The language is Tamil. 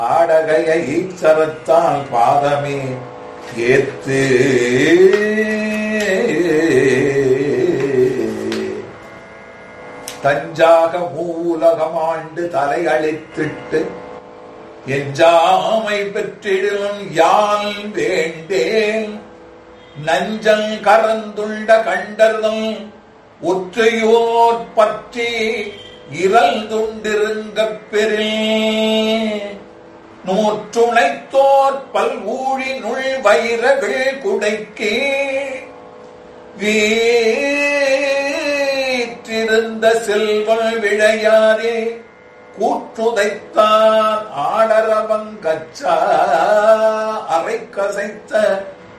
ஆடகைய ஈச்சரத்தால் பாதமே ஏத்து தஞ்சாக மூலகமாண்டு தலையளித்திட்டு எஞ்சாமை பெற்றிடும் யால் வேண்டேன் நஞ்சல் கரந்துண்ட கண்டர்தம் ஒற்றையோர் பற்றி இரல் துண்டிருங்கப் பெறில் நூற்றுணைத்தோர் பல்வூழி நுள் வைர குடைக்கே வீற்றிருந்த செல்வல் விழையாரே கூற்றுதைத்தான் ஆடரவங்கச்சா அரை கசைத்த